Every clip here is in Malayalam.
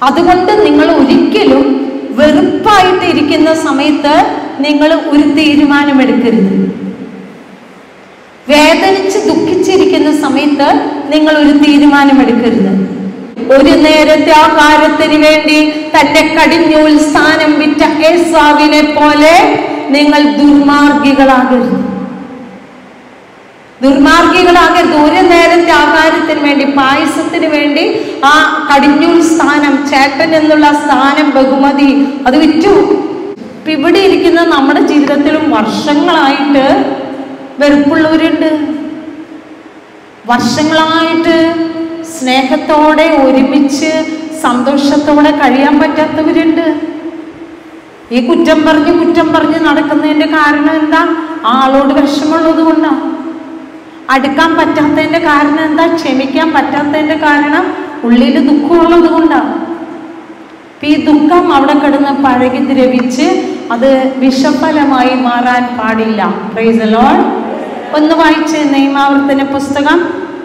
അതുകൊണ്ട് നിങ്ങൾ ഒരിക്കലും വെറുപ്പായിട്ട് ഇരിക്കുന്ന സമയത്ത് നിങ്ങൾ ഒരു തീരുമാനമെടുക്കരുത് വേദനിച്ച് ദുഃഖിച്ചിരിക്കുന്ന സമയത്ത് നിങ്ങൾ ഒരു തീരുമാനമെടുക്കരുത് ഒരു നേരത്തെ ആഹാരത്തിന് വേണ്ടി തന്റെ കടിഞ്ഞൂൽ സ്ഥാനം വിറ്റ ഏസാവിനെ പോലെ നിങ്ങൾ ദുർമാർഗികളാകരുത് ദുർമാർഗികളാകരുത് ഒരു നേരത്തെ ആഹാരത്തിന് വേണ്ടി പായസത്തിന് വേണ്ടി ആ കടിഞ്ഞൂൽ സ്ഥാനം ചേട്ടൻ എന്നുള്ള സ്ഥാനം ബഹുമതി അത് വിറ്റു ഇപ്പൊ ഇവിടെ ഇരിക്കുന്ന നമ്മുടെ ജീവിതത്തിലും വർഷങ്ങളായിട്ട് വെറുപ്പുള്ളവരുണ്ട് വർഷങ്ങളായിട്ട് സ്നേഹത്തോടെ ഒരുമിച്ച് സന്തോഷത്തോടെ കഴിയാൻ പറ്റാത്തവരുണ്ട് ഈ കുറ്റം പറഞ്ഞ് കുറ്റം പറഞ്ഞ് നടക്കുന്നതിന്റെ കാരണം എന്താ ആ ആളോട് വിഷമുള്ളത് കൊണ്ടാണ് അടുക്കാൻ പറ്റാത്തതിന്റെ കാരണം എന്താ ക്ഷമിക്കാൻ പറ്റാത്തതിന്റെ കാരണം ഉള്ളിൽ ദുഃഖമുള്ളത് കൊണ്ടാണ് അപ്പൊ ഈ ദുഃഖം അവിടെ കിടന്ന് പഴകി ദ്രവിച്ച് അത് വിഷഫലമായി മാറാൻ പാടില്ല പ്രൈസ് ലോൺ ഒന്ന് വായിച്ച് നിയമാവർത്തന പുസ്തകം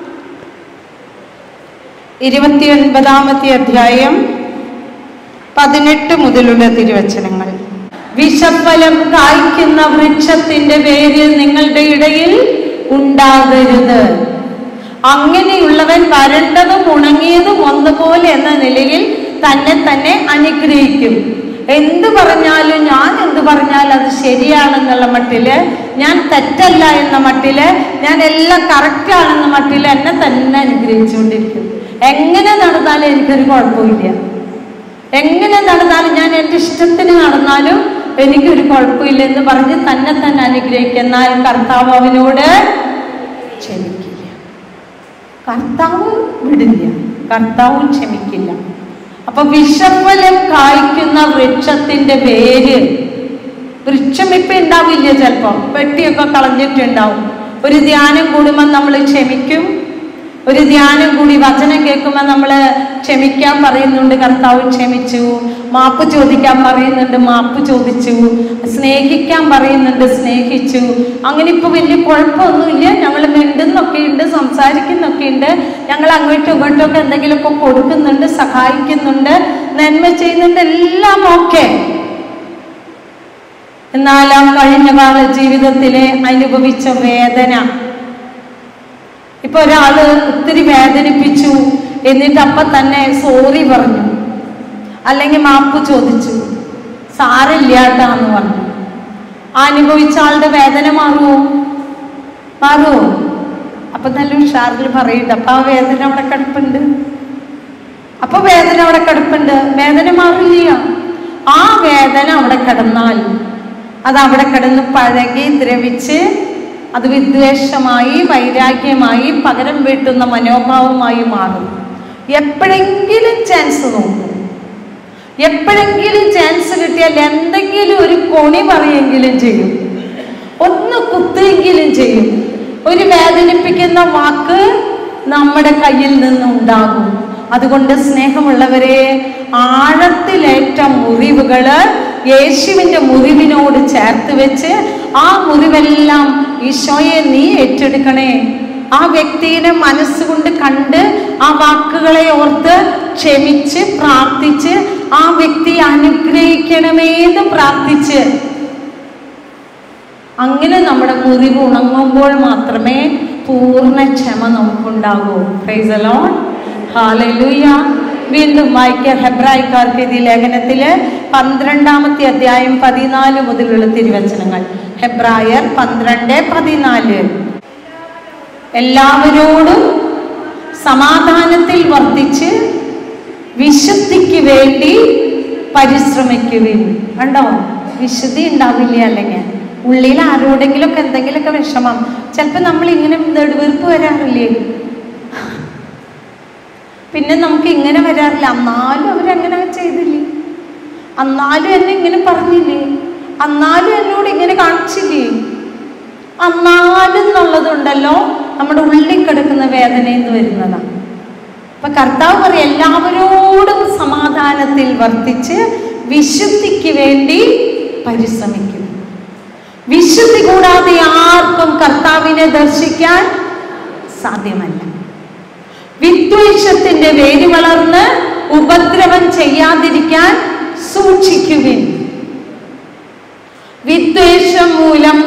ഇരുപത്തിയൊൻപതാമത്തെ അധ്യായം പതിനെട്ട് മുതലുള്ള തിരുവചനങ്ങൾ വിഷഫലം കായ്ക്കുന്ന വൃക്ഷത്തിന്റെ പേര് നിങ്ങളുടെ ഇടയിൽ ഉണ്ടാകരുത് അങ്ങനെയുള്ളവൻ വരണ്ടതും ഉണങ്ങിയതും ഒന്നുപോലെ എന്ന നിലയിൽ തന്നെ തന്നെ അനുഗ്രഹിക്കും എന്ത് പറഞ്ഞാലും ഞാൻ എന്ത് പറഞ്ഞാലും അത് ശരിയാണെന്നുള്ള മട്ടില് ഞാൻ തെറ്റല്ല എന്ന മട്ടില് ഞാൻ എല്ലാം കറക്റ്റ് ആണെന്ന മട്ടില് എന്നെ തന്നെ അനുഗ്രഹിച്ചുകൊണ്ടിരിക്കും എങ്ങനെ നടന്നാലും എനിക്കൊരു കുഴപ്പമില്ല എങ്ങനെ നടന്നാലും ഞാൻ എൻ്റെ ഇഷ്ടത്തിന് നടന്നാലും എനിക്കൊരു കുഴപ്പമില്ല എന്ന് പറഞ്ഞ് തന്നെ തന്നെ അനുഗ്രഹിക്കുന്നാൽ കർത്താവ് അവനോട് ക്ഷമിക്കില്ല കർത്താവ് വിടില്ല കർത്താവ് ക്ഷമിക്കില്ല അപ്പൊ വിഷഫലം കായ്ക്കുന്ന വൃക്ഷത്തിന്റെ പേര് വൃക്ഷം ഇപ്പൊ ഉണ്ടാവില്ല ചിലപ്പോ വെട്ടിയൊക്കെ കളഞ്ഞിട്ടുണ്ടാവും ഒരു ധ്യാനം കൂടുമ്പോൾ നമ്മൾ ക്ഷമിക്കും ഒരു ധ്യാനം കൂടി വചനം കേൾക്കുമ്പോൾ നമ്മൾ ക്ഷമിക്കാൻ പറയുന്നുണ്ട് കർത്താവ് ക്ഷമിച്ചു മാപ്പ് ചോദിക്കാൻ പറയുന്നുണ്ട് മാപ്പ് ചോദിച്ചു സ്നേഹിക്കാൻ പറയുന്നുണ്ട് സ്നേഹിച്ചു അങ്ങനെ ഇപ്പൊ വലിയ കുഴപ്പമൊന്നുമില്ല ഞങ്ങൾ മിണ്ടുന്നൊക്കെ ഉണ്ട് സംസാരിക്കുന്നൊക്കെ ഉണ്ട് ഞങ്ങൾ അങ്ങോട്ടും ഇങ്ങോട്ടും ഒക്കെ എന്തെങ്കിലുമൊക്കെ കൊടുക്കുന്നുണ്ട് സഹായിക്കുന്നുണ്ട് നന്മ ചെയ്യുന്നുണ്ട് എല്ലാം ഓക്കെ എന്നാൽ ആ കഴിഞ്ഞ കാല ജീവിതത്തിലെ അനുഭവിച്ച വേദന ഇപ്പൊ ഒരാള് ഒത്തിരി വേദനിപ്പിച്ചു എന്നിട്ട് അപ്പൊ തന്നെ സോറി പറഞ്ഞു അല്ലെങ്കിൽ മാപ്പ് ചോദിച്ചു സാരില്ലാട്ടാന്ന് പറഞ്ഞു ആ അനുഭവിച്ച ആളുടെ വേദന മാറുമോ മാറുമോ അപ്പൊ നല്ല ഉഷാറിൽ പറയുന്നുണ്ട് അപ്പൊ ആ വേദന അവിടെ കിടപ്പുണ്ട് അപ്പൊ വേദന അവിടെ കിടപ്പുണ്ട് വേദന മാറില്ല ആ വേദന അവിടെ കിടന്നാൽ അത് അവിടെ കിടന്ന് പഴകി ദ്രവിച്ച് അത് വിദ്വേഷമായി വൈരാഗ്യമായി പകരം വീട്ടുന്ന മനോഭാവമായി മാറും എപ്പോഴെങ്കിലും ചാൻസ് നോക്കും എപ്പോഴെങ്കിലും ചാൻസ് കിട്ടിയാൽ എന്തെങ്കിലും ഒരു കൊണി പറയെങ്കിലും ചെയ്യും ഒന്ന് കുത്തെങ്കിലും ചെയ്യും ഒരു വേദനിപ്പിക്കുന്ന വാക്ക് നമ്മുടെ കയ്യിൽ നിന്നുണ്ടാകും അതുകൊണ്ട് സ്നേഹമുള്ളവരെ ആഴത്തിലേറ്റ മുറിവുകള് യേശുവിന്റെ മുറിവിനോട് ചേർത്ത് വെച്ച് ആ മുറിവെല്ലാം ഈശോയെ നീ ഏറ്റെടുക്കണേ ആ വ്യക്തിയെ മനസ്സുകൊണ്ട് കണ്ട് ആ വാക്കുകളെ ഓർത്ത് ക്ഷമിച്ച് പ്രാർത്ഥിച്ച് ആ വ്യക്തിയെ അനുഗ്രഹിക്കണമേ എന്ന് പ്രാർത്ഥിച്ച് അങ്ങനെ നമ്മുടെ മുറിവ് ഉണങ്ങുമ്പോൾ മാത്രമേ പൂർണ്ണ ക്ഷമ നമുക്കുണ്ടാകൂ പ്രൈസലോൺ ഹാലലൂയ വീണ്ടും വായിക്കുക ഹെബ്രായിക്കാർക്ക് ഈ ലേഖനത്തില് പന്ത്രണ്ടാമത്തെ അധ്യായം പതിനാല് മുതലുള്ള തിരുവചനങ്ങൾ ഹെബ്രായർ പന്ത്രണ്ട് പതിനാല് എല്ലാവരോടും സമാധാനത്തിൽ വർത്തിച്ച് വിശുദ്ധിക്ക് വേണ്ടി പരിശ്രമിക്കുവിൻ കണ്ടോ വിശുദ്ധി ഉണ്ടാവില്ല അല്ലെങ്കിൽ ഉള്ളിൽ ആരോടെങ്കിലുമൊക്കെ എന്തെങ്കിലുമൊക്കെ വിഷമം ചിലപ്പോൾ നമ്മൾ ഇങ്ങനെ നെടുവീർപ്പ് വരാറില്ലേ പിന്നെ നമുക്ക് ഇങ്ങനെ വരാറില്ല എന്നാലും അവരങ്ങനെ ചെയ്തില്ലേ എന്നാലും എന്നെ ഇങ്ങനെ പറഞ്ഞില്ലേ എന്നാലും എന്നോട് ഇങ്ങനെ കാണിച്ചില്ലേ എന്നാലും എന്നുള്ളതുണ്ടല്ലോ നമ്മുടെ ഉള്ളിൽ കിടക്കുന്ന വേദനയിൽ നിന്ന് വരുന്നതാണ് അപ്പൊ കർത്താവ് പറയും എല്ലാവരോടും സമാധാനത്തിൽ വർത്തിച്ച് വിശുദ്ധിക്ക് വേണ്ടി പരിശ്രമിക്കും വിശുദ്ധി കൂടാതെ ആർക്കും കർത്താവിനെ ദർശിക്കാൻ സാധ്യമല്ല വിദ്വേഷത്തിന്റെ വേര് വളർന്ന് ഉപദ്രവം ചെയ്യാതിരിക്കാൻ സൂക്ഷിക്കുവിൻ വിദ്വേഷം മൂലം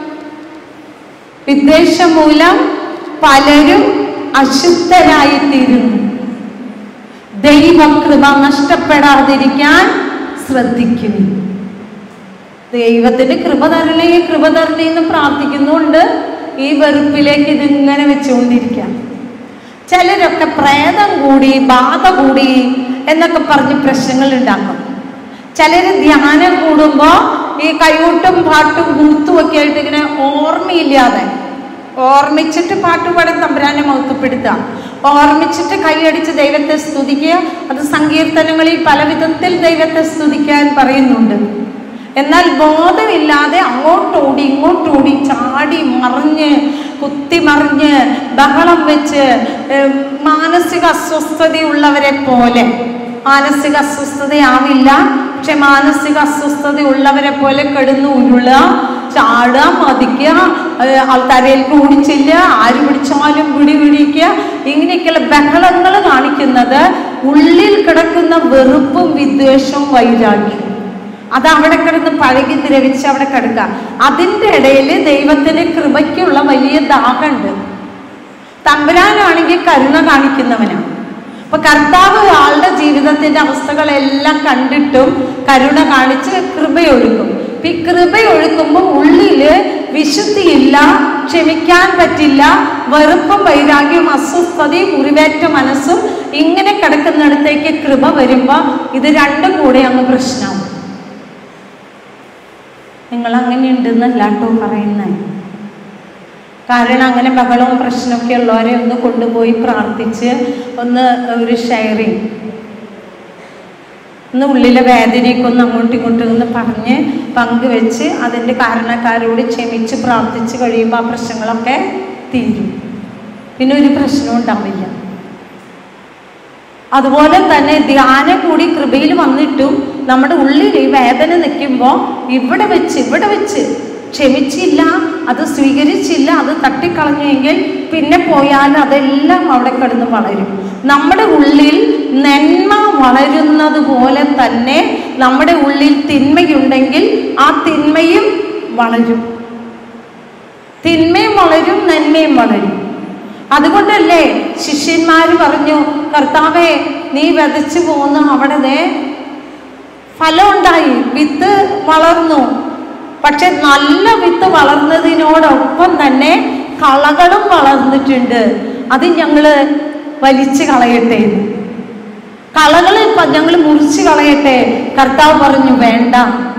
വിദ്വേഷം മൂലം പലരും അശുദ്ധരായിത്തീരുന്നു ദൈവകൃപ നഷ്ടപ്പെടാതിരിക്കാൻ ശ്രദ്ധിക്കുന്നു ദൈവത്തിന്റെ കൃപ തരണേ കൃപ തരണേ എന്ന് പ്രാർത്ഥിക്കുന്നുണ്ട് ഈ വെറുപ്പിലേക്ക് ഇതിങ്ങനെ വെച്ചുകൊണ്ടിരിക്കാം ചിലരൊക്കെ പ്രേതം കൂടി ബാധ കൂടി എന്നൊക്കെ പറഞ്ഞ് പ്രശ്നങ്ങൾ ഉണ്ടാക്കും ചിലര് ധ്യാനം കൂടുമ്പോ ഈ കൈയൂട്ടും പാട്ടും കൂത്തും ഒക്കെ ആയിട്ട് ഇങ്ങനെ ഓർമ്മയില്ലാതെ ഓർമ്മിച്ചിട്ട് പാട്ട് പാടാൻ തമ്പുരാനെ മഹത്വപ്പെടുത്തുക ഓർമ്മിച്ചിട്ട് കൈയടിച്ച് ദൈവത്തെ സ്തുതിക്കുക അത് സങ്കീർത്തനങ്ങളിൽ പല വിധത്തിൽ ദൈവത്തെ സ്തുതിക്കാൻ പറയുന്നുണ്ട് എന്നാൽ ബോധമില്ലാതെ അങ്ങോട്ടോടി ഇങ്ങോട്ടോടി ചാടി മറിഞ്ഞ് കുത്തി മറിഞ്ഞ് ബഹളം വെച്ച് ഏം, മാനസിക അസ്വസ്ഥതയുള്ളവരെ പോലെ മാനസിക അസ്വസ്ഥതയാവില്ല പക്ഷെ മാനസിക അസ്വസ്ഥതയുള്ളവരെ പോലെ കിടന്ന് ഉരുളുക ചാടുക മതിക്കുക ഏഹ്, ആൾക്കാരേൽക്ക് ഓടിച്ചില്ല ആര് പിടിച്ചാലും പിടി പിടിക്കുക ഇങ്ങനെയൊക്കെയുള്ള ബഹളങ്ങൾ കാണിക്കുന്നത് ഉള്ളിൽ കിടക്കുന്ന വെറുപ്പും വിദ്വേഷവും വൈരാഗ്യവും അത് അവിടെ കിടന്ന് പഴകി ദ്രവിച്ച് അവിടെ കിടക്കുക അതിൻ്റെ ഇടയിൽ ദൈവത്തിന് കൃപയ്ക്കുള്ള വലിയ ദാഹമുണ്ട് തമ്പുരാനാണെങ്കിൽ കരുണ കാണിക്കുന്നവനാണ് അപ്പൊ കർത്താവ് ആളുടെ ജീവിതത്തിന്റെ അവസ്ഥകളെല്ലാം കണ്ടിട്ടും കരുണ കാണിച്ച് കൃപയൊഴുക്കും അപ്പൊ ഈ കൃപയൊഴുക്കുമ്പോൾ ഉള്ളില് വിശുദ്ധിയില്ല ക്ഷമിക്കാൻ പറ്റില്ല വെറുപ്പും വൈരാഗ്യവും അസ്വസ്ഥതയും മുറിവേറ്റ മനസ്സും ഇങ്ങനെ കിടക്കുന്നിടത്തേക്ക് കൃപ വരുമ്പോൾ ഇത് രണ്ടും കൂടെ അങ്ങ് പ്രശ്നമാവും നിങ്ങൾ അങ്ങനെ ഉണ്ടെന്നല്ല കേട്ടോ പറയുന്നത് കാരണം അങ്ങനെ ബഹളവും പ്രശ്നമൊക്കെ ഉള്ളവരെ ഒന്ന് കൊണ്ടുപോയി പ്രാർത്ഥിച്ച് ഒന്ന് ഒരു ഷെയറിങ് ഒന്ന് ഉള്ളിലെ വേദനയൊക്കെ ഒന്ന് അങ്ങോട്ടും ഇങ്ങോട്ടും ഒന്ന് പറഞ്ഞ് പങ്കുവെച്ച് അതിൻ്റെ കാരണക്കാരോട് ക്ഷമിച്ച് പ്രാർത്ഥിച്ച് കഴിയുമ്പോൾ ആ പ്രശ്നങ്ങളൊക്കെ തീരും പിന്നെ ഒരു പ്രശ്നവും ഉണ്ടാവില്ല അതുപോലെ തന്നെ ധ്യാനം കൂടി കൃപയിൽ വന്നിട്ടും നമ്മുടെ ഉള്ളിൽ ഈ വേദന നിൽക്കുമ്പോൾ ഇവിടെ വെച്ച് ഇവിടെ വെച്ച് ക്ഷമിച്ചില്ല അത് സ്വീകരിച്ചില്ല അത് തട്ടിക്കളഞ്ഞെങ്കിൽ പിന്നെ പോയാൽ അതെല്ലാം അവിടെ കിടന്ന് വളരും നമ്മുടെ ഉള്ളിൽ നന്മ വളരുന്നത് പോലെ തന്നെ നമ്മുടെ ഉള്ളിൽ തിന്മയുണ്ടെങ്കിൽ ആ തിന്മയും വളരും തിന്മയും വളരും നന്മയും വളരും അതുകൊണ്ടല്ലേ ശിഷ്യന്മാർ പറഞ്ഞു കർത്താവെ നീ വിതച്ചു പോന്ന അവിടെ ദേ ഫലം ഉണ്ടായി വിത്ത് വളർന്നു പക്ഷെ നല്ല വിത്ത് വളർന്നതിനോടൊപ്പം തന്നെ കളകളും വളർന്നിട്ടുണ്ട് അത് ഞങ്ങള് വലിച്ചു കളയട്ടെ കളകൾ ഞങ്ങൾ മുറിച്ച് കളയട്ടെ കർത്താവ് പറഞ്ഞു വേണ്ട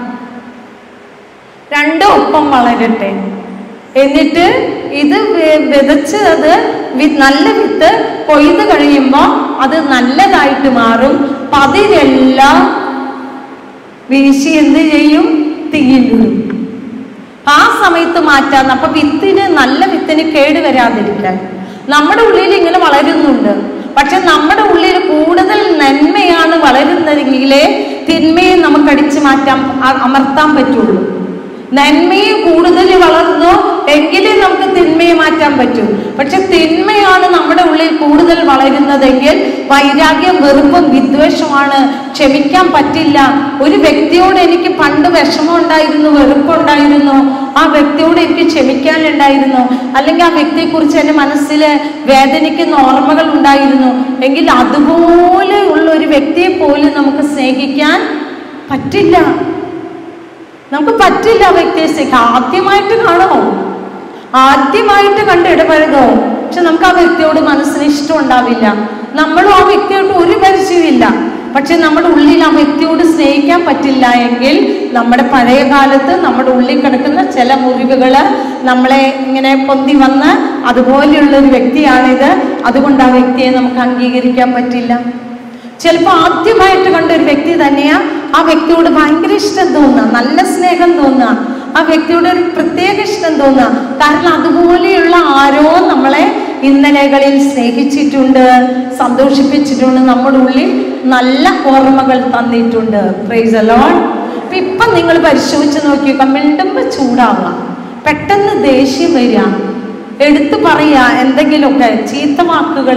രണ്ടും ഒപ്പം വളരട്ടെ എന്നിട്ട് ഇത് വി- വിതച്ച് അത് വി- നല്ല വിത്ത് കൊയ്ത് കഴിയുമ്പോൾ അത് നല്ലതായിട്ട് മാറും പതിരെല്ലാം വീശി എന്ത് ചെയ്യും തീയിലിടും ആ സമയത്ത് മാറ്റാന്ന് അപ്പൊ വിത്തിന് നല്ല വിത്തിന് കേട് വരാതിരിക്കാൻ നമ്മുടെ ഉള്ളിൽ ഇങ്ങനെ വളരുന്നുണ്ട് പക്ഷെ നമ്മുടെ ഉള്ളിൽ കൂടുതൽ നന്മയാണ് വളരുന്നതെങ്കിലേ തിന്മയെ നമുക്ക് അടിച്ചു മാറ്റാൻ അ- അമർത്താൻ പറ്റുള്ളൂ നന്മയെ കൂടുതൽ വളർന്നു എങ്കിലേ നമുക്ക് തിന്മയെ മാറ്റാൻ പറ്റൂ പക്ഷെ തിന്മയാണ് നമ്മുടെ ഉള്ളിൽ കൂടുതൽ വളരുന്നതെങ്കിൽ വൈരാഗ്യം വെറുപ്പും വിദ്വേഷമാണ് ക്ഷമിക്കാൻ പറ്റില്ല ഒരു വ്യക്തിയോട് എനിക്ക് പണ്ട് വിഷമം ഉണ്ടായിരുന്നു വെറുപ്പുണ്ടായിരുന്നു ആ വ്യക്തിയോട് എനിക്ക് ക്ഷമിക്കാനുണ്ടായിരുന്നു അല്ലെങ്കിൽ ആ വ്യക്തിയെക്കുറിച്ച് എൻ്റെ മനസ്സിൽ വേദനിക്കുന്ന ഓർമ്മകൾ ഉണ്ടായിരുന്നു എങ്കിൽ അതുപോലെ ഉള്ള ഒരു വ്യക്തിയെ പോലും നമുക്ക് സ്നേഹിക്കാൻ പറ്റില്ല നമുക്ക് പറ്റില്ല ആ വ്യക്തിയെ സ്നേഹിക്കാൻ ആദ്യമായിട്ട് കാണോ ആദ്യമായിട്ട് കണ്ട് ഇടപഴകോ പക്ഷെ നമുക്ക് ആ വ്യക്തിയോട് മനസ്സിന് ഇഷ്ടം ഉണ്ടാവില്ല നമ്മളും ആ വ്യക്തിയോട് ഒരു പരിചയമില്ല പക്ഷെ നമ്മുടെ ഉള്ളിൽ ആ വ്യക്തിയോട് സ്നേഹിക്കാൻ പറ്റില്ല എങ്കിൽ നമ്മുടെ പഴയ കാലത്ത് നമ്മുടെ ഉള്ളിൽ കിടക്കുന്ന ചില മുറിവുകൾ നമ്മളെ ഇങ്ങനെ പൊന്തി വന്ന് അതുപോലെയുള്ള ഒരു വ്യക്തിയാണിത് അതുകൊണ്ട് ആ വ്യക്തിയെ നമുക്ക് അംഗീകരിക്കാൻ പറ്റില്ല ചിലപ്പോൾ ആദ്യമായിട്ട് കണ്ട ഒരു വ്യക്തി തന്നെയാ ആ വ്യക്തിയോട് ഭയങ്കര ഇഷ്ടം തോന്നുക നല്ല സ്നേഹം തോന്നുക ആ വ്യക്തിയോട് ഒരു പ്രത്യേക ഇഷ്ടം തോന്നുക കാരണം അതുപോലെയുള്ള ആരോ നമ്മളെ ഇന്നലകളിൽ സ്നേഹിച്ചിട്ടുണ്ട് സന്തോഷിപ്പിച്ചിട്ടുണ്ട് നമ്മുടെ ഉള്ളിൽ നല്ല ഓർമ്മകൾ തന്നിട്ടുണ്ട് പ്രൈസ് അലോൺ അപ്പൊ ഇപ്പം നിങ്ങൾ പരിശോധിച്ച് നോക്കിയൊക്കെ മിണ്ടുമ്പോൾ ചൂടാവുക പെട്ടെന്ന് ദേഷ്യം വരിക എടുത്തു പറയുക എന്തെങ്കിലുമൊക്കെ ചീത്ത വാക്കുകൾ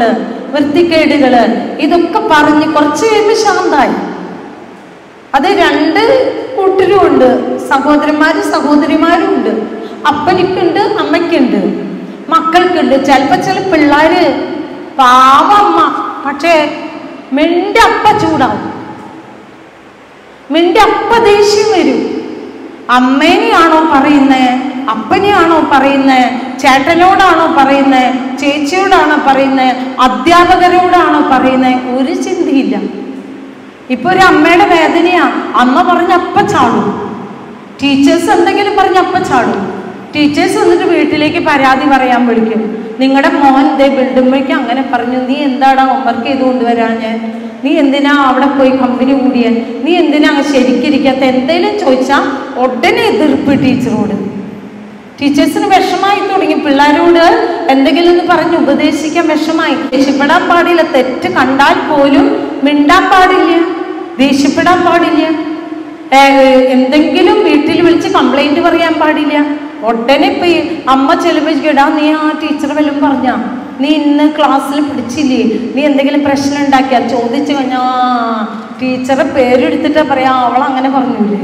വൃത്തിക്കേടുകള് ഇതൊക്കെ പറഞ്ഞ് കുറച്ച് കഴിയുമ്പോൾ ശാന്തായി അത് രണ്ട് കൂട്ടരും ഉണ്ട് സഹോദരന്മാരും സഹോദരിമാരും ഉണ്ട് അപ്പനിക്കുണ്ട് അമ്മയ്ക്കുണ്ട് മക്കൾക്കുണ്ട് ചിലപ്പോ ചില പിള്ളേര് പാവമ്മ പക്ഷേ മിന്റെ അപ്പ ചൂടാവും മിന്റെ അപ്പ ദേഷ്യം വരും അമ്മേനെയാണോ പറയുന്നേ അപ്പനെയാണോ പറയുന്നേ ചേട്ടനോടാണോ പറയുന്നേ ചേച്ചിയോടാണോ പറയുന്നേ അധ്യാപകരോടാണോ പറയുന്നേ ഒരു ചിന്തയില്ല ഇപ്പൊ ഒരു അമ്മയുടെ വേദനയാ അമ്മ പറഞ്ഞ അപ്പ ചാടും ടീച്ചേഴ്സ് എന്തെങ്കിലും പറഞ്ഞ അപ്പ ചാടും ടീച്ചേഴ്സ് വന്നിട്ട് വീട്ടിലേക്ക് പരാതി പറയാൻ വിളിക്കും നിങ്ങളുടെ മോൻ ദേ ബിൽഡുമ്പോഴേക്കും അങ്ങനെ പറഞ്ഞു നീ എന്താടാ ഹോംവർക്ക് ചെയ്ത് കൊണ്ടുവരാഞ്ഞ് നീ എന്തിനാ അവിടെ പോയി കമ്പനി കൂടിയ നീ എന്തിനാ ശരിക്കിരിക്കാത്ത എന്തെങ്കിലും ചോദിച്ചാൽ ഉടനെ എതിർപ്പ് ടീച്ചറോട് ടീച്ചേഴ്സിന് വിഷമായി തുടങ്ങി പിള്ളേരോട് എന്തെങ്കിലും ഒന്ന് പറഞ്ഞ് ഉപദേശിക്കാൻ വിഷമായി ദേഷ്യപ്പെടാൻ പാടില്ല തെറ്റ് കണ്ടാൽ പോലും മിണ്ടാൻ പാടില്ല ദേഷ്യപ്പെടാൻ പാടില്ല ഏ, എന്തെങ്കിലും വീട്ടിൽ വിളിച്ച് കംപ്ലൈന്റ് പറയാൻ പാടില്ല ഉടനെ ഇപ്പൊ ഈ അമ്മ ചെലവിടാ നീ ആ ടീച്ചർ വല്ലതും പറഞ്ഞ നീ ഇന്ന് ക്ലാസ്സിൽ പിടിച്ചില്ലേ നീ എന്തെങ്കിലും പ്രശ്നം ഉണ്ടാക്കിയാ ചോദിച്ചു കഴിഞ്ഞാ ടീച്ചറെ പേരെടുത്തിട്ടാ പറയാ അവൾ അങ്ങനെ പറഞ്ഞൂലേ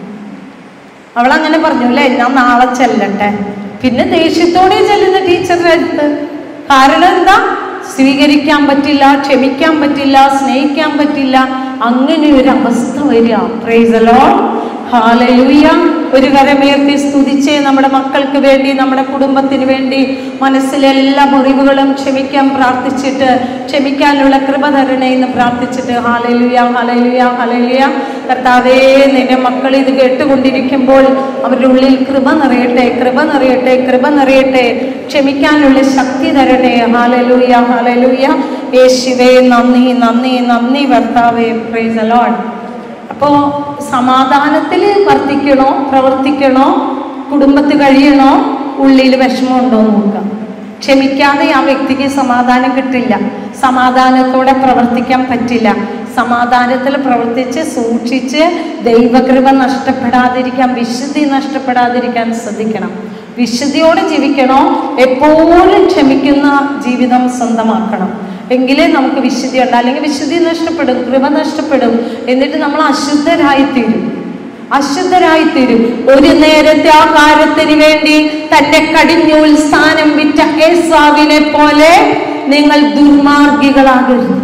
അവൾ അങ്ങനെ പറഞ്ഞു അല്ലേ ഞാൻ നാളെ ചെല്ലട്ടെ പിന്നെ ദേഷ്യത്തോടെ ചെല്ലുന്ന ടീച്ചറുടെ അടുത്ത് കാരണം എന്താ സ്വീകരിക്കാൻ പറ്റില്ല ക്ഷമിക്കാൻ പറ്റില്ല സ്നേഹിക്കാൻ പറ്റില്ല അങ്ങനെ ഒരു അവസ്ഥ വരിക പ്രൈസലോ ഹാലലൂയ ഒരു കരമേർത്തി സ്തുതിച്ച് നമ്മുടെ മക്കൾക്ക് വേണ്ടി നമ്മുടെ കുടുംബത്തിന് വേണ്ടി മനസ്സിലെ എല്ലാ മുറിവുകളും ക്ഷമിക്കാൻ പ്രാർത്ഥിച്ചിട്ട് ക്ഷമിക്കാനുള്ള കൃപ തരണേ എന്ന് പ്രാർത്ഥിച്ചിട്ട് ഹാലലുയ ഹാലലുയ ഹാലലുയ കർത്താവേ നിന്റെ മക്കൾ ഇത് കേട്ടുകൊണ്ടിരിക്കുമ്പോൾ അവരുടെ ഉള്ളിൽ കൃപ നിറയട്ടെ കൃപ നിറയട്ടെ കൃപ നിറയട്ടെ ക്ഷമിക്കാനുള്ള ശക്തി തരണേ ഹാലലൂയ ഹാലലൂയ യേശുവേ നന്ദി നന്ദി നന്ദി ഭർത്താവേ പ്രൈസ് അലോൺ അപ്പോൾ സമാധാനത്തിൽ വർത്തിക്കണോ പ്രവർത്തിക്കണോ കുടുംബത്തിൽ കഴിയണോ ഉള്ളിൽ വിഷമമുണ്ടോ എന്ന് നോക്കാം ക്ഷമിക്കാതെ ആ വ്യക്തിക്ക് സമാധാനം കിട്ടില്ല സമാധാനത്തോടെ പ്രവർത്തിക്കാൻ പറ്റില്ല സമാധാനത്തിൽ പ്രവർത്തിച്ച് സൂക്ഷിച്ച് ദൈവകൃപ നഷ്ടപ്പെടാതിരിക്കാൻ വിശുദ്ധി നഷ്ടപ്പെടാതിരിക്കാൻ ശ്രദ്ധിക്കണം വിശുദ്ധിയോടെ ജീവിക്കണോ എപ്പോഴും ക്ഷമിക്കുന്ന ജീവിതം സ്വന്തമാക്കണം എങ്കിലേ നമുക്ക് വിശുദ്ധി ഉണ്ട് അല്ലെങ്കിൽ വിശുദ്ധി നഷ്ടപ്പെടും കൃപ നഷ്ടപ്പെടും എന്നിട്ട് നമ്മൾ അശുദ്ധരായിത്തീരും അശുദ്ധരായിത്തീരും ഒരു നേരത്തെ ആ കാര്യത്തിന് വേണ്ടി തന്റെ കടിഞ്ഞൂൽ സ്ഥാനം വിറ്റ ഏസാവിനെ പോലെ നിങ്ങൾ ദുർമാർഗികളാകരുത്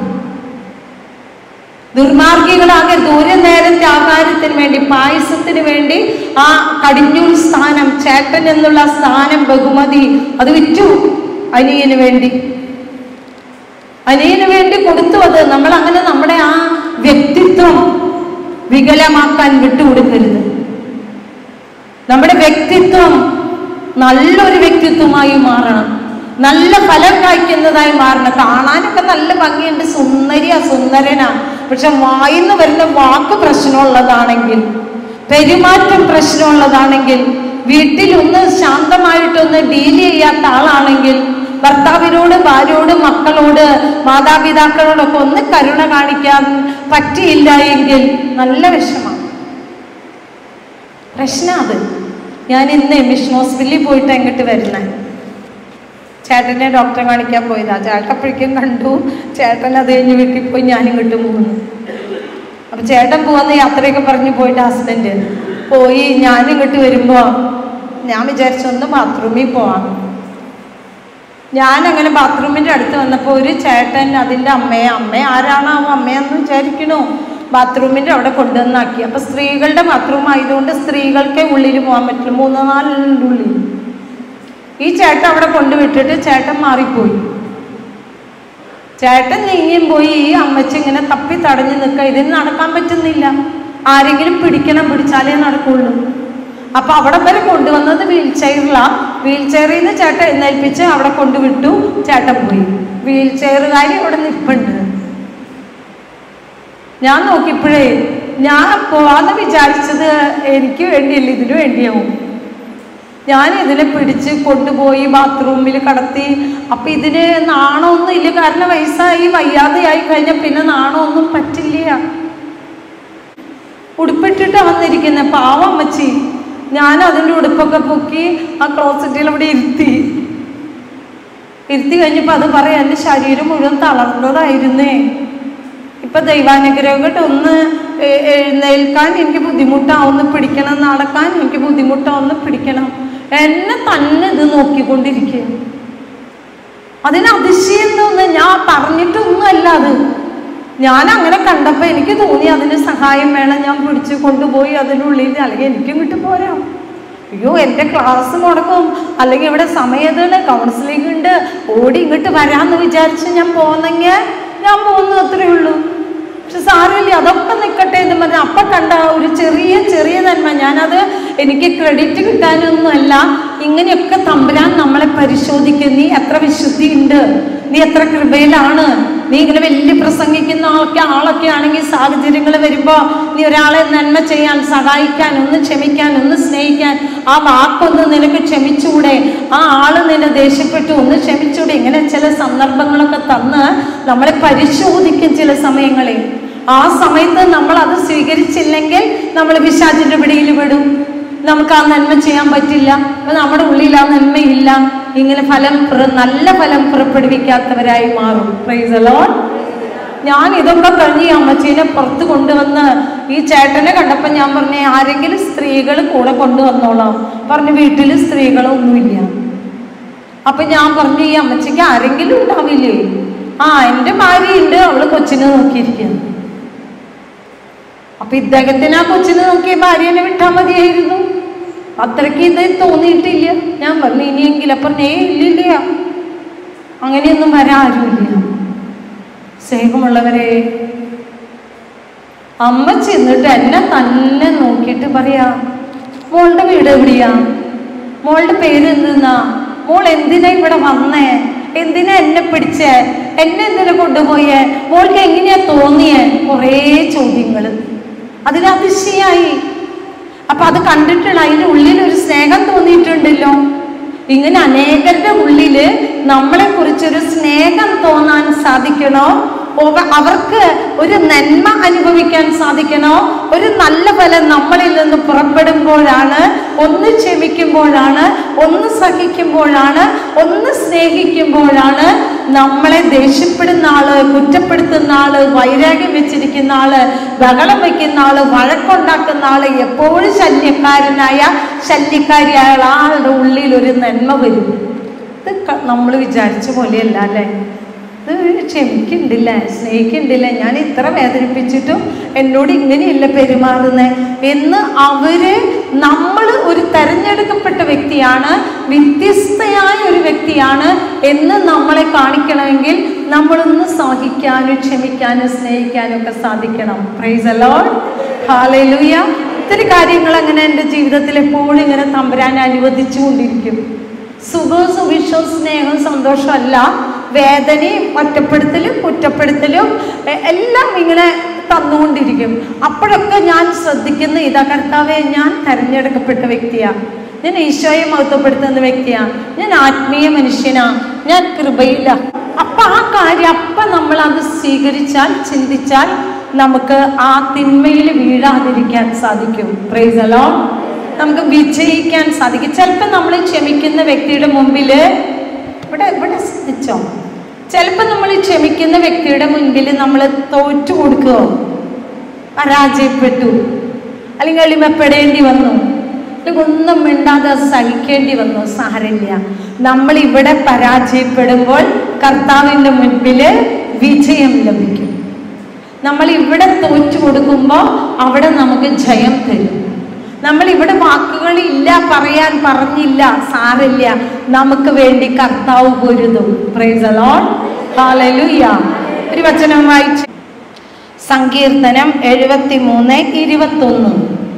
ദുർമാർഗികളാകരുത് ഒരു നേരത്തെ ആഹാരത്തിന് വേണ്ടി പായസത്തിന് വേണ്ടി ആ കടിഞ്ഞൂൽ സ്ഥാനം ചേട്ടൻ എന്നുള്ള സ്ഥാനം ബഹുമതി അത് വിറ്റു അനിയന് വേണ്ടി അനിയന് വേണ്ടി കൊടുത്തു അത് നമ്മൾ അങ്ങനെ നമ്മുടെ ആ വ്യക്തിത്വം വികലമാക്കാൻ വിട്ടുകൊടുക്കരുത് നമ്മുടെ വ്യക്തിത്വം നല്ലൊരു വ്യക്തിത്വമായി മാറണം നല്ല ഫലം കായ്ക്കുന്നതായി മാറണം കാണാനൊക്കെ നല്ല ഭംഗിയുണ്ട് സുന്ദരിയാ സുന്ദരനാ പക്ഷെ വായിന്ന് വരുന്ന വാക്ക് പ്രശ്നമുള്ളതാണെങ്കിൽ പെരുമാറ്റം പ്രശ്നമുള്ളതാണെങ്കിൽ വീട്ടിൽ ഒന്ന് ശാന്തമായിട്ടൊന്ന് ഡീൽ ചെയ്യാത്ത ആളാണെങ്കിൽ ഭർത്താവിനോട് ഭാര്യയോട് മക്കളോട് മാതാപിതാക്കളോടൊക്കെ ഒന്ന് കരുണ കാണിക്കാൻ പറ്റിയില്ല എങ്കിൽ നല്ല വിഷമം പ്രശ്നം അത് ഞാൻ ഇന്ന് മിഷൻ ഹോസ്പിറ്റലിൽ പോയിട്ട് എങ്ങോട്ട് വരുന്നേ ചേട്ടനെ ഡോക്ടറെ കാണിക്കാൻ പോയതാ ചേട്ടപ്പോഴേക്കും കണ്ടു ചേട്ടൻ അത് കഴിഞ്ഞ് വീട്ടിൽ പോയി ഞാൻ ഇങ്ങോട്ട് പോകുന്നു അപ്പൊ ചേട്ടൻ പോവാന്ന് യാത്രയൊക്കെ പറഞ്ഞു പോയിട്ട് ഹസ്ബൻഡ് പോയി ഞാൻ ഇങ്ങോട്ട് വരുമ്പോ ഞാൻ വിചാരിച്ചു ഒന്ന് ബാത്റൂമിൽ പോവാം ഞാൻ അങ്ങനെ ബാത്റൂമിൻ്റെ അടുത്ത് വന്നപ്പോൾ ഒരു ചേട്ടൻ അതിൻ്റെ അമ്മയെ അമ്മ ആരാണാവോ അമ്മയെന്ന് വിചാരിക്കണു ബാത്റൂമിൻ്റെ അവിടെ കൊണ്ടുവന്നാക്കി അപ്പോൾ സ്ത്രീകളുടെ ബാത്റൂം ആയതുകൊണ്ട് സ്ത്രീകൾക്കേ ഉള്ളിൽ പോകാൻ പറ്റുള്ളൂ മൂന്ന് നാലിൻ്റെ ഉള്ളിൽ ഈ ചേട്ടൻ അവിടെ കൊണ്ടുവിട്ടിട്ട് ചേട്ടൻ മാറിപ്പോയി ചേട്ടൻ നീങ്ങിയും പോയി ഈ അമ്മച്ചി ഇങ്ങനെ തപ്പി തടഞ്ഞു നിൽക്കുക ഇതിന് നടക്കാൻ പറ്റുന്നില്ല ആരെങ്കിലും പിടിക്കണം പിടിച്ചാലേ നടക്കുള്ളൂ അപ്പൊ അവിടെ വരെ കൊണ്ടുവന്നത് വീൽ ചെയറിലാ വീൽ ചെയറിൽ നിന്ന് ചേട്ടൻ എഴുന്നേൽപ്പിച്ച് അവിടെ കൊണ്ടുവിട്ടു ചേട്ടൻ പോയി വീൽ ചെയറുകാരി അവിടെ നിൽപ്പുണ്ട് ഞാൻ നോക്കിയപ്പോഴേ ഞാൻ പോവാന്ന് വിചാരിച്ചത് എനിക്ക് വേണ്ടിയല്ല ഇതിനു വേണ്ടിയാവും ഞാൻ ഇതിനെ പിടിച്ച് കൊണ്ടുപോയി ബാത്റൂമിൽ കടത്തി അപ്പൊ ഇതിന് നാണമൊന്നും ഇല്ല കാരണം വയസ്സായി വയ്യാതെയായി കഴിഞ്ഞാൽ പിന്നെ നാണമൊന്നും പറ്റില്ല ഉടുപ്പിട്ടിട്ട് വന്നിരിക്കുന്ന പാവം അമ്മച്ചി ഞാൻ അതിൻ്റെ ഉടുപ്പൊക്കെ പൊക്കി ആ ക്ലോസറ്റിൽ അവിടെ ഇരുത്തി ഇരുത്തി കഴിഞ്ഞപ്പോൾ അത് പറയാം എൻ്റെ ശരീരം മുഴുവൻ തളർന്നതായിരുന്നേ ഇപ്പൊ ദൈവാനുഗ്രഹം കൊണ്ട് ഒന്ന് എ- എഴുന്നേൽക്കാൻ എനിക്ക് ബുദ്ധിമുട്ടാ ഒന്ന് പിടിക്കണം നടക്കാൻ എനിക്ക് ബുദ്ധിമുട്ടാ ഒന്ന് പിടിക്കണം എന്നെ തന്നെ ഇത് നോക്കിക്കൊണ്ടിരിക്കുക അതിന് അതിശയം തോന്നുന്നു ഞാൻ പറഞ്ഞിട്ടൊന്നുമല്ല അത് ഞാൻ അങ്ങനെ കണ്ടപ്പോൾ എനിക്ക് തോന്നി അതിന് സഹായം വേണം ഞാൻ പിടിച്ച് കൊണ്ടുപോയി അതിനുള്ളിൽ അല്ലെങ്കിൽ എനിക്കും കിട്ടി പോരാ അയ്യോ എൻ്റെ ക്ലാസ് മുടക്കും അല്ലെങ്കിൽ ഇവിടെ സമയതാണ് കൗൺസിലിംഗ് ഉണ്ട് ഓടി ഇങ്ങോട്ട് വരാമെന്ന് വിചാരിച്ച് ഞാൻ പോന്നെങ്കിൽ ഞാൻ പോകുന്നത് അത്രയേ ഉള്ളൂ പക്ഷെ സാരമില്ല അതൊക്കെ നിൽക്കട്ടെ എന്ന് പറഞ്ഞ് അപ്പം കണ്ട ഒരു ചെറിയ ചെറിയ നന്മ ഞാനത് എനിക്ക് ക്രെഡിറ്റ് കിട്ടാനൊന്നുമല്ല ഇങ്ങനെയൊക്കെ തമ്പുരാൻ നമ്മളെ പരിശോധിക്കും നീ എത്ര വിശുദ്ധി ഉണ്ട് നീ എത്ര കൃപയിലാണ് നീ ഇങ്ങനെ വലിയ പ്രസംഗിക്കുന്ന ആൾക്ക് ആളൊക്കെ ആണെങ്കിൽ സാഹചര്യങ്ങൾ വരുമ്പോൾ നീ ഒരാളെ നന്മ ചെയ്യാൻ സഹായിക്കാൻ ഒന്ന് ക്ഷമിക്കാൻ ഒന്ന് സ്നേഹിക്കാൻ ആ വാക്കൊന്ന് നിനക്ക് ക്ഷമിച്ചൂടെ ആ ആള് നിന്നെ ദേഷ്യപ്പെട്ടു ഒന്ന് ക്ഷമിച്ചൂടെ ഇങ്ങനെ ചില സന്ദർഭങ്ങളൊക്കെ തന്ന് നമ്മളെ പരിശോധിക്കും ചില സമയങ്ങളിൽ ആ സമയത്ത് നമ്മൾ അത് സ്വീകരിച്ചില്ലെങ്കിൽ നമ്മൾ പിശാചിന്റെ പിടിയിൽ വിടും നമുക്ക് ആ നന്മ ചെയ്യാൻ പറ്റില്ല അപ്പൊ നമ്മുടെ ഉള്ളിൽ ആ നന്മയില്ല ഇങ്ങനെ ഫലം പ്ര- നല്ല ഫലം പുറപ്പെടുവിക്കാത്തവരായി മാറും പ്രൈസ് അലോൺ ഞാൻ ഇതൊക്കെ കഴിഞ്ഞ് ഈ അമ്മച്ചീനെ പുറത്ത് കൊണ്ടുവന്ന് ഈ ചേട്ടനെ കണ്ടപ്പോൾ ഞാൻ പറഞ്ഞേ ആരെങ്കിലും സ്ത്രീകൾ കൂടെ കൊണ്ടുവന്നോളാം പറഞ്ഞു വീട്ടിൽ സ്ത്രീകളൊന്നുമില്ല അപ്പൊ ഞാൻ പറഞ്ഞു ഈ അമ്മച്ചിക്ക് ആരെങ്കിലും ഉണ്ടാവില്ലേ ആ എൻ്റെ ഭാര്യയുണ്ട് അവള് കൊച്ചിനെ നോക്കിയിരിക്കുന്നു അപ്പൊ ഇദ്ദേഹത്തിന് ആ കൊച്ചിനെ നോക്കിയ ഭാര്യനെ വിട്ടാൽ മതിയായിരുന്നു അത്രയ്ക്ക് ഇത് തോന്നിയിട്ടില്ല ഞാൻ പറഞ്ഞു ഇനിയെങ്കിലും പറഞ്ഞു ഏ ഇല്ലില്ല അങ്ങനെയൊന്നും വരാൻ ആരുമില്ല സ്നേഹമുള്ളവരെ അമ്മ ചെന്നിട്ട് എന്നെ തന്നെ നോക്കിയിട്ട് പറയാ മോളുടെ വീട് എവിടെയാ മോളുടെ പേര് എന്തെന്നാ മോൾ എന്തിനാ ഇവിടെ വന്നേ എന്തിനാ എന്നെ പിടിച്ചേ എന്നെ എന്തിനാ കൊണ്ടുപോയേ മോൾക്ക് എങ്ങനെയാ തോന്നിയേ കുറേ ചോദ്യങ്ങൾ അതിന് അതിശയായി അപ്പൊ അത് കണ്ടിട്ടുള്ള അതിന്റെ ഉള്ളിൽ ഒരു സ്നേഹം തോന്നിയിട്ടുണ്ടല്ലോ ഇങ്ങനെ അനേകരുടെ ഉള്ളില് നമ്മളെ കുറിച്ചൊരു സ്നേഹം തോന്നാൻ സാധിക്കണോ ഒവ- അവർക്ക് ഒരു നന്മ അനുഭവിക്കാൻ സാധിക്കണോ ഒരു നല്ല ഫലം നമ്മളിൽ നിന്ന് പുറപ്പെടുമ്പോഴാണ് ഒന്ന് ക്ഷമിക്കുമ്പോഴാണ് ഒന്ന് സഹിക്കുമ്പോഴാണ് ഒന്ന് സ്നേഹിക്കുമ്പോഴാണ് നമ്മളെ ദേഷ്യപ്പെടുന്ന ആള് കുറ്റപ്പെടുത്തുന്ന ആള് വൈരാഗ്യം വെച്ചിരിക്കുന്ന ആള് ബഹളം വെക്കുന്ന ആള് വഴക്കുണ്ടാക്കുന്ന ആള് എപ്പോഴും ശല്യക്കാരനായ ശല്യക്കാരിയായ ആളുടെ ഉള്ളിൽ ഒരു നന്മ വരും ഇത് നമ്മൾ വിചാരിച്ച പോലെയല്ല അല്ലേ ഇത് ക്ഷമിക്കുന്നില്ല സ്നേഹിക്കുന്നില്ല ഞാൻ ഇത്ര വേദനിപ്പിച്ചിട്ടും എന്നോട് ഇങ്ങനെയല്ല പെരുമാറുന്നത് എന്ന് അവര് നമ്മൾ ഒരു തെരഞ്ഞെടുക്കപ്പെട്ട വ്യക്തിയാണ് വ്യത്യസ്തയായ ഒരു വ്യക്തിയാണ് എന്ന് നമ്മളെ കാണിക്കണമെങ്കിൽ നമ്മളൊന്ന് സഹിക്കാനും ക്ഷമിക്കാനും സ്നേഹിക്കാനും ഒക്കെ സാധിക്കണം പ്രൈസ് അലോൺ ഹാലൂയ ഒത്തിരി കാര്യങ്ങൾ അങ്ങനെ എൻ്റെ ജീവിതത്തിൽ എപ്പോഴും ഇങ്ങനെ തമ്പുരാൻ അനുവദിച്ചുകൊണ്ടിരിക്കും സുഖവും സുഭിക്ഷവും സ്നേഹവും സന്തോഷമല്ല വേദനയും ഒറ്റപ്പെടുത്തലും കുറ്റപ്പെടുത്തലും എ- എല്ലാം ഇങ്ങനെ തന്നുകൊണ്ടിരിക്കും അപ്പോഴൊക്കെ ഞാൻ ശ്രദ്ധിക്കുന്ന ഇതാ കർത്താവെ ഞാൻ തെരഞ്ഞെടുക്കപ്പെട്ട വ്യക്തിയാണ് ഞാൻ ഈശോയെ മഹത്വപ്പെടുത്തുന്ന വ്യക്തിയാണ് ഞാൻ ആത്മീയ മനുഷ്യനാ ഞാൻ കൃപയില്ല അപ്പൊ ആ കാര്യം അപ്പൊ നമ്മൾ അത് സ്വീകരിച്ചാൽ ചിന്തിച്ചാൽ നമുക്ക് ആ തിന്മയിൽ വീഴാതിരിക്കാൻ സാധിക്കും പ്രൈസ് അലോ നമുക്ക് വിജയിക്കാൻ സാധിക്കും ചിലപ്പോൾ നമ്മൾ ക്ഷമിക്കുന്ന വ്യക്തിയുടെ മുമ്പിൽ ഇവിടെ ഇവിടെ ശ്രദ്ധിച്ചോ ചിലപ്പോൾ നമ്മൾ ക്ഷമിക്കുന്ന വ്യക്തിയുടെ മുൻപിൽ നമ്മൾ തോറ്റു കൊടുക്കുകയോ പരാജയപ്പെട്ടു അല്ലെങ്കിൽ എളിമപ്പെടേണ്ടി വന്നു അല്ലെങ്കിൽ ഒന്നും മിണ്ടാതെ സഹിക്കേണ്ടി വന്നു സാരമില്ല നമ്മൾ ഇവിടെ പരാജയപ്പെടുമ്പോൾ കർത്താവിൻ്റെ മുൻപിൽ വിജയം ലഭിക്കും നമ്മൾ ഇവിടെ തോറ്റു കൊടുക്കുമ്പോൾ അവിടെ നമുക്ക് ജയം തരും നമ്മൾ ഇവിടെ വാക്കുകൾ ഇല്ല പറയാൻ പറഞ്ഞില്ല സാരില്ല നമുക്ക് വേണ്ടി കർത്താവ് പൊരുതും പ്രൈസ് അലോൺ ഹാലലുയ ഒരു വചനം വായിച്ചു സങ്കീർത്തനം എഴുപത്തി മൂന്ന് ഇരുപത്തൊന്ന്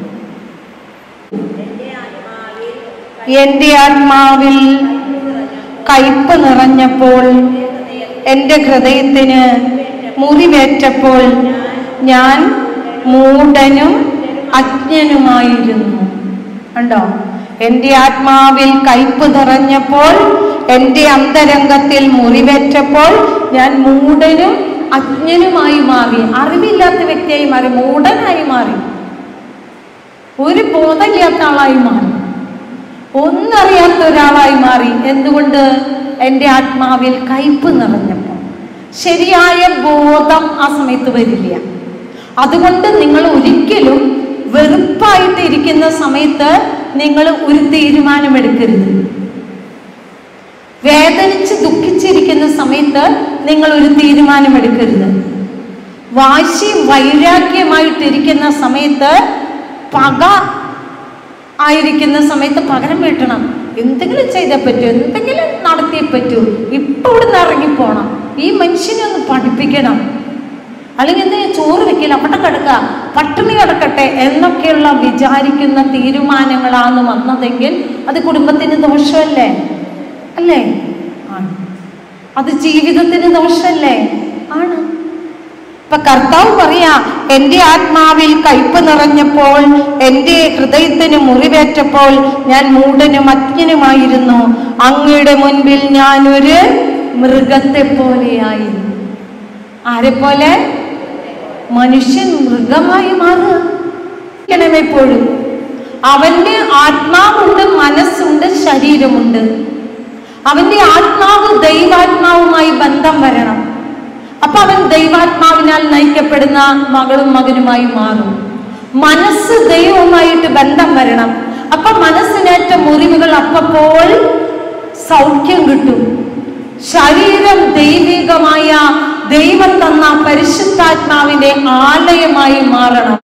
എൻ്റെ ആത്മാവിൽ കയ്പ് നിറഞ്ഞപ്പോൾ എൻ്റെ ഹൃദയത്തിന് മുറിവേറ്റപ്പോൾ ഞാൻ മൂടനും അജ്ഞനുമായിരുന്നു കണ്ടോ എൻ്റെ ആത്മാവിൽ കയ്പ് നിറഞ്ഞപ്പോൾ എൻ്റെ അന്തരംഗത്തിൽ മുറിവേറ്റപ്പോൾ ഞാൻ മൂടനും അജ്ഞനുമായി മാറി അറിവില്ലാത്ത വ്യക്തിയായി മാറി മൂടനായി മാറി ഒരു ബോധമില്ലാത്ത ആളായി മാറി ഒന്നറിയാത്ത ഒരാളായി മാറി എന്തുകൊണ്ട് എൻ്റെ ആത്മാവിൽ കയ്പ് നിറഞ്ഞപ്പോൾ ശരിയായ ബോധം ആ സമയത്ത് വരില്ല അതുകൊണ്ട് നിങ്ങൾ ഒരിക്കലും വെറുപ്പായിട്ട് ഇരിക്കുന്ന സമയത്ത് നിങ്ങൾ ഒരു തീരുമാനമെടുക്കരുത് വേദനിച്ച് ദുഃഖിച്ചിരിക്കുന്ന സമയത്ത് നിങ്ങൾ ഒരു തീരുമാനമെടുക്കരുത് വാശി വൈരാഗ്യമായിട്ടിരിക്കുന്ന സമയത്ത് പക ആയിരിക്കുന്ന സമയത്ത് പകരം വീട്ടണം എന്തെങ്കിലും ചെയ്തേ പറ്റൂ എന്തെങ്കിലും നടത്തിയേ പറ്റൂ ഇപ്പൊ ഇവിടുന്ന് ഇറങ്ങിപ്പോണം ഈ മനുഷ്യനെ ഒന്ന് പഠിപ്പിക്കണം അല്ലെങ്കിൽ എന്തിനാ ചോറ് വെക്കില്ല അവിടെ കിടക്കുക പട്ടിണി കിടക്കട്ടെ എന്നൊക്കെയുള്ള വിചാരിക്കുന്ന തീരുമാനങ്ങളാണ് വന്നതെങ്കിൽ അത് കുടുംബത്തിന് ദോഷമല്ലേ അല്ലേ ആണ് അത് ജീവിതത്തിന് ദോഷമല്ലേ ആണ് ഇപ്പൊ കർത്താവ് പറയാ എന്റെ ആത്മാവിൽ കയ്പ് നിറഞ്ഞപ്പോൾ എന്റെ ഹൃദയത്തിന് മുറിവേറ്റപ്പോൾ ഞാൻ മൂടനും അജ്ഞനുമായിരുന്നു അങ്ങയുടെ മുൻപിൽ ഞാൻ ഒരു മൃഗത്തെ പോലെയായിരുന്നു ആരെ പോലെ മനുഷ്യൻ മൃഗമായി മാറുക എപ്പോഴും അവന്റെ ആത്മാവുണ്ട് മനസ്സുണ്ട് ശരീരമുണ്ട് അവന്റെ ആത്മാവ് ദൈവാത്മാവുമായി ബന്ധം വരണം അപ്പൊ അവൻ ദൈവാത്മാവിനാൽ നയിക്കപ്പെടുന്ന മകളും മകനുമായി മാറും മനസ്സ് ദൈവവുമായിട്ട് ബന്ധം വരണം അപ്പൊ മനസ്സിനേറ്റ മുറിവുകൾ അപ്പപ്പോൾ സൗഖ്യം കിട്ടും ശരീരം ദൈവികമായ ദൈവം തന്ന പരിശുദ്ധാത്മാവിന്റെ ആലയമായി മാറണം